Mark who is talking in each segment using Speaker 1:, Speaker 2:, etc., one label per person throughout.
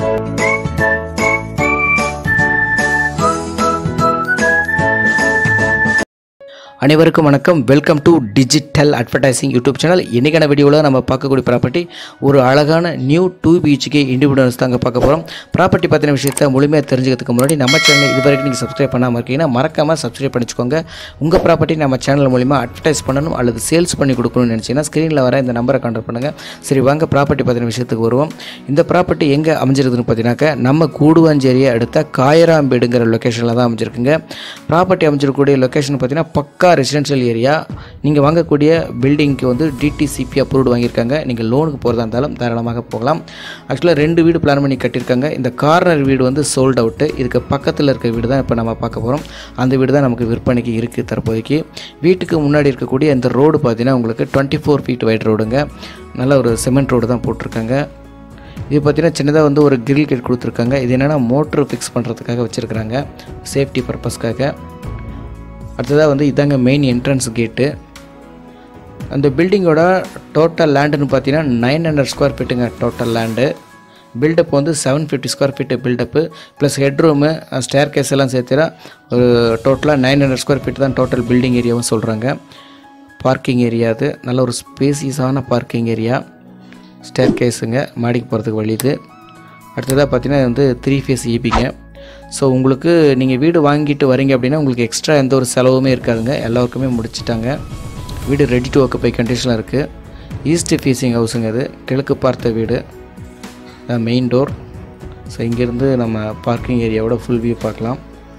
Speaker 1: அனைவருக்கும் வணக்கம் welcome to digital advertising YouTube channel இன்றைக்கான வீடியோவில் நம்ம பார்க்கக்கூடிய ப்ராப்பர்ட்டி ஒரு அழகான நியூ டூ பிஹெச்கே இண்டிபெண்டன்ஸ் தாங்க பார்க்க போகிறோம் ப்ராப்பர்ட்டி பற்றின விஷயத்தை முழுமையாக தெரிஞ்சுக்கிறதுக்கு முன்னாடி நம்ம சேனலை இது வரைக்கும் நீங்கள் சப்ஸ்கிரைப் பண்ணாமல் இருக்கீங்கன்னா மறக்காமல் சப்ஸ்கிரைப் பண்ணிச்சுக்கோங்க உங்கள் ப்ராப்பர்ட்டி நம்ம சேனல் மூலிமா அட்வர்டைஸ் பண்ணணும் அல்லது சேல்ஸ் பண்ணி கொடுக்கணும்னு நினச்சிங்கன்னா ஸ்க்ரீனில் வர இந்த நம்பரை கான்டாக்ட் பண்ணுங்கள் சரி வாங்க ப்ராப்பர்ட்டி பற்றின விஷயத்துக்கு வருவோம் இந்த ப்ராப்பர்ட்டி எங்கே அமைஞ்சிருக்குதுன்னு பார்த்தீங்கன்னாக்கா நம்ம கூடுவாஞ்சேரியை அடுத்த காயராம்பேடுங்கிற லொக்கேஷனில் தான் அமைஞ்சிருக்குங்க ப்ராப்பர்ட்டி அமைஞ்சிருக்கக்கூடிய லொக்கேஷன் பார்த்தீங்கன்னா பக்கா ரெசிடென்ஷியல் ஏரியா நீங்கள் வாங்கக்கூடிய பில்டிங்க்கு வந்து டிடிசிபி அப்ரூவ்டு வாங்கியிருக்காங்க நீங்கள் லோனுக்கு போகிறதா இருந்தாலும் தாராளமாக போகலாம் ஆக்சுவலாக ரெண்டு வீடு பிளான் பண்ணி கட்டியிருக்காங்க இந்த கார்னர் வீடு வந்து சோல்ட் அவுட்டு இதுக்கு பக்கத்தில் இருக்க வீடு தான் இப்போ நம்ம பார்க்க போகிறோம் அந்த வீடு தான் நமக்கு விற்பனைக்கு இருக்குது தற்போதைக்கு வீட்டுக்கு முன்னாடி இருக்கக்கூடிய இந்த ரோடு பார்த்தீங்கன்னா உங்களுக்கு டுவெண்ட்டி ஃபோர் ஃபீட் வைட் ரோடுங்க நல்ல ஒரு சிமெண்ட் ரோடு தான் போட்டிருக்காங்க இது பார்த்தீங்கன்னா சின்னதாக வந்து ஒரு கிரில் கேட் கொடுத்துருக்காங்க இது என்னென்னா மோட்ரு ஃபிக்ஸ் பண்ணுறதுக்காக வச்சுருக்குறாங்க சேஃப்டி பர்பஸ்க்காக அடுத்ததாக வந்து இதாங்க மெயின் என்ட்ரன்ஸ் கேட்டு அந்த பில்டிங்கோட டோட்டல் லேண்டுன்னு பார்த்தீங்கன்னா நைன் ஹண்ட்ரட் ஸ்கொயர் ஃபீட்டுங்க டோட்டல் லேண்டு பில்டப் வந்து seven fifty square feet built up plus headroom staircase எல்லாம் சேர்த்துனா ஒரு டோட்டலாக நைன் ஹண்ட்ரட் ஸ்கொயர் ஃபீட் தான் டோட்டல் பில்டிங் ஏரியாவும் சொல்கிறாங்க பார்க்கிங் ஏரியா அது நல்ல ஒரு ஸ்பேசியஸான பார்க்கிங் ஏரியா ஸ்டேர் கேஸுங்க மாடிக்கு போகிறதுக்கு வழி இது அடுத்ததாக பார்த்தீங்கன்னா இது வந்து த்ரீ ஃபேஸ் ஈபிங்க ஸோ உங்களுக்கு நீங்கள் வீடு வாங்கிட்டு வரீங்க அப்படின்னா உங்களுக்கு எக்ஸ்ட்ரா எந்த ஒரு செலவுமே இருக்காதுங்க எல்லாருக்குமே முடிச்சிட்டாங்க வீடு ரெடி டு ஒக்கப்பை கண்டிஷனில் இருக்குது ஈஸ்ட் ஃபேஸிங் ஹவுஸுங்க அது கிழக்கு பார்த்த வீடு மெயின் டோர் ஸோ இங்கேருந்து நம்ம பார்க்கிங் ஏரியாவோட ஃபுல் வியூ பார்க்கலாம்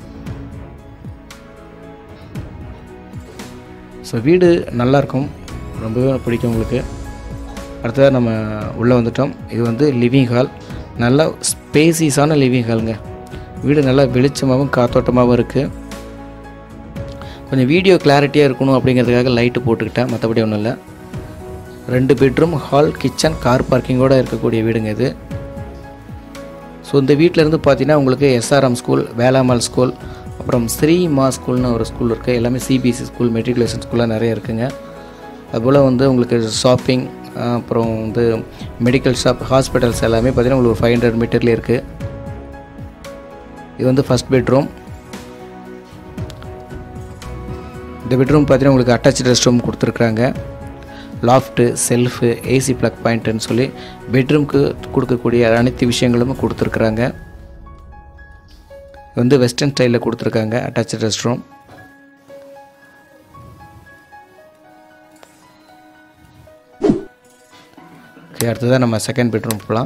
Speaker 1: ஸோ வீடு நல்லாயிருக்கும் ரொம்பவே பிடிக்கும் உங்களுக்கு அடுத்ததாக நம்ம உள்ளே வந்துட்டோம் இது வந்து லிவிங் ஹால் நல்ல ஸ்பேசிஸான லிவிங் ஹாலுங்க வீடு நல்லா வெளிச்சமாகவும் காத்தோட்டமாகவும் இருக்குது கொஞ்சம் வீடியோ கிளாரிட்டியாக இருக்கணும் அப்படிங்கிறதுக்காக லைட்டு போட்டுக்கிட்டேன் மற்றபடி ஒன்றும் இல்லை ரெண்டு பெட்ரூம் ஹால் கிச்சன் கார் பார்க்கிங்கோடு இருக்கக்கூடிய வீடுங்க இது ஸோ இந்த வீட்டிலேருந்து பார்த்தீங்கன்னா உங்களுக்கு எஸ்ஆர்எம் ஸ்கூல் வேளாமல் ஸ்கூல் அப்புறம் ஸ்ரீமா ஸ்கூல்னு ஒரு ஸ்கூல் இருக்குது எல்லாமே சிபிஎஸ்சி ஸ்கூல் மெட்ரிகுலேஷன் ஸ்கூல்லாம் நிறைய இருக்குங்க அதுபோல் வந்து உங்களுக்கு ஷாப்பிங் அப்புறம் வந்து மெடிக்கல் ஷாப் ஹாஸ்பிட்டல்ஸ் எல்லாமே பார்த்தீங்கன்னா உங்களுக்கு ஃபைவ் ஹண்ட்ரட் மீட்டர்லேயே இருக்குது இது வந்து ஃபஸ்ட் பெட்ரூம் இந்த பெட்ரூம் பார்த்தீங்கன்னா உங்களுக்கு அட்டாச் ரெஸ்ட் ரூம் கொடுத்துருக்குறாங்க லாஃப்ட்டு செல்ஃபு ஏசி ப்ளக் பாயிண்ட்டுன்னு சொல்லி பெட்ரூம்க்கு கொடுக்கக்கூடிய அனைத்து விஷயங்களும் கொடுத்துருக்குறாங்க இது வந்து வெஸ்டர்ன் ஸ்டைலில் கொடுத்துருக்காங்க அட்டாச் ரெஸ்ட் ரூம் ஓகே அடுத்ததாக நம்ம செகண்ட் பெட்ரூம் போகலாம்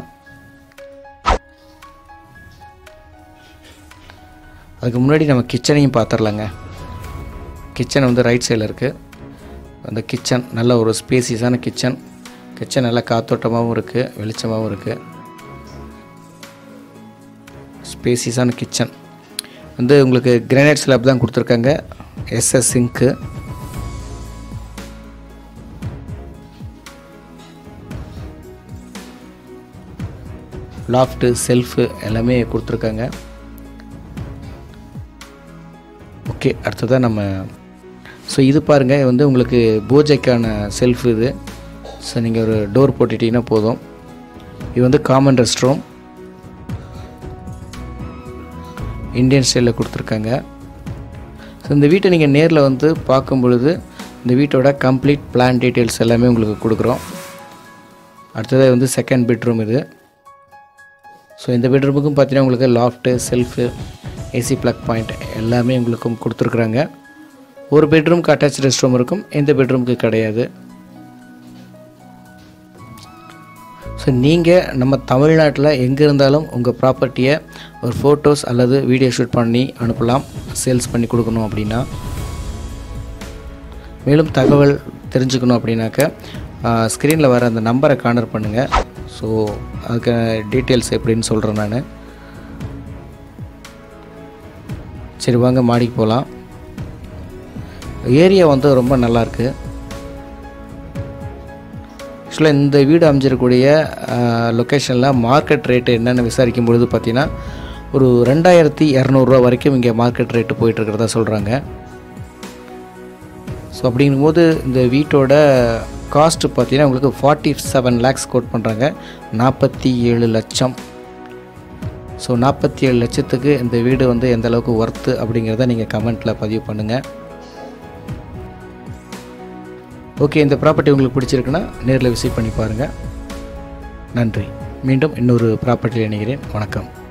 Speaker 1: அதுக்கு முன்னாடி நம்ம கிச்சனையும் பார்த்துடலாங்க கிச்சன் வந்து ரைட் சைடில் இருக்குது அந்த கிச்சன் நல்ல ஒரு ஸ்பேசியஸான கிச்சன் கிச்சன் நல்லா காத்தோட்டமாகவும் இருக்குது வெளிச்சமாகவும் இருக்குது ஸ்பேசியஸான கிச்சன் வந்து உங்களுக்கு கிரானைட் ஸ்லாப் தான் கொடுத்துருக்காங்க எஸ்எஸ் சிங்க்கு லாஃப்ட்டு செல்ஃபு எல்லாமே கொடுத்துருக்காங்க ஓகே அடுத்ததாக நம்ம ஸோ இது பாருங்கள் இது வந்து உங்களுக்கு பூஜைக்கான செல்ஃப் இது ஸோ நீங்கள் ஒரு டோர் போட்டுட்டிங்கன்னா போதும் இது வந்து காமன் ரெஸ்ட் ரூம் இந்தியன் ஸ்டைலில் கொடுத்துருக்காங்க ஸோ இந்த வீட்டை நீங்கள் நேரில் வந்து பார்க்கும் பொழுது இந்த வீட்டோட கம்ப்ளீட் பிளான் டீட்டெயில்ஸ் எல்லாமே உங்களுக்கு கொடுக்குறோம் அடுத்ததாக வந்து செகண்ட் பெட்ரூம் இது ஸோ இந்த பெட்ரூமுக்கும் பார்த்தீங்கன்னா உங்களுக்கு loft shelf AC plug point எல்லாமே உங்களுக்கும் கொடுத்துருக்குறாங்க ஒரு பெட்ரூம்க்கு அட்டாச் ரெஸ்ட் ரூம் இருக்கும் இந்த பெட்ரூமுக்கு கிடையாது ஸோ நீங்கள் நம்ம தமிழ்நாட்டில் எங்கே இருந்தாலும் உங்கள் ப்ராப்பர்ட்டியை ஒரு ஃபோட்டோஸ் அல்லது வீடியோ ஷூட் பண்ணி அனுப்பலாம் சேல்ஸ் பண்ணி கொடுக்கணும் அப்படின்னா மேலும் தகவல் தெரிஞ்சுக்கணும் அப்படின்னாக்க ஸ்க்ரீனில் வர அந்த நம்பரை கார்னர் பண்ணுங்கள் ஸோ அதுக்கு டீட்டெயில்ஸ் எப்படின்னு சொல்கிறேன் நான் சரி வாங்க மாடிக்கு போகலாம் ஏரியா வந்து ரொம்ப நல்லாயிருக்கு ஆக்சுவலாக இந்த வீடு அமைஞ்சிருக்கக்கூடிய லொக்கேஷனில் மார்க்கெட் ரேட்டு என்னென்னு விசாரிக்கும் பொழுது பார்த்தீங்கன்னா ஒரு ரெண்டாயிரத்தி இரநூறுவா வரைக்கும் இங்கே மார்க்கெட் ரேட்டு போயிட்டுருக்கிறதா சொல்கிறாங்க ஸோ அப்படிங்கும்போது இந்த வீட்டோட காஸ்ட்டு பார்த்தீங்கன்னா உங்களுக்கு ஃபார்ட்டி செவன் லேக்ஸ் கோட் பண்ணுறாங்க நாற்பத்தி ஏழு லட்சம் ஸோ நாற்பத்தி ஏழு லட்சத்துக்கு இந்த வீடு வந்து எந்த அளவுக்கு ஒர்த்து அப்படிங்கிறத நீங்கள் கமெண்ட்டில் பதிவு பண்ணுங்கள் ஓகே இந்த ப்ராப்பர்ட்டி உங்களுக்கு பிடிச்சிருக்குன்னா நேரில் விசிட் பண்ணி பாருங்கள் நன்றி மீண்டும் இன்னொரு ப்ராப்பர்ட்டியில் இணைகிறேன் வணக்கம்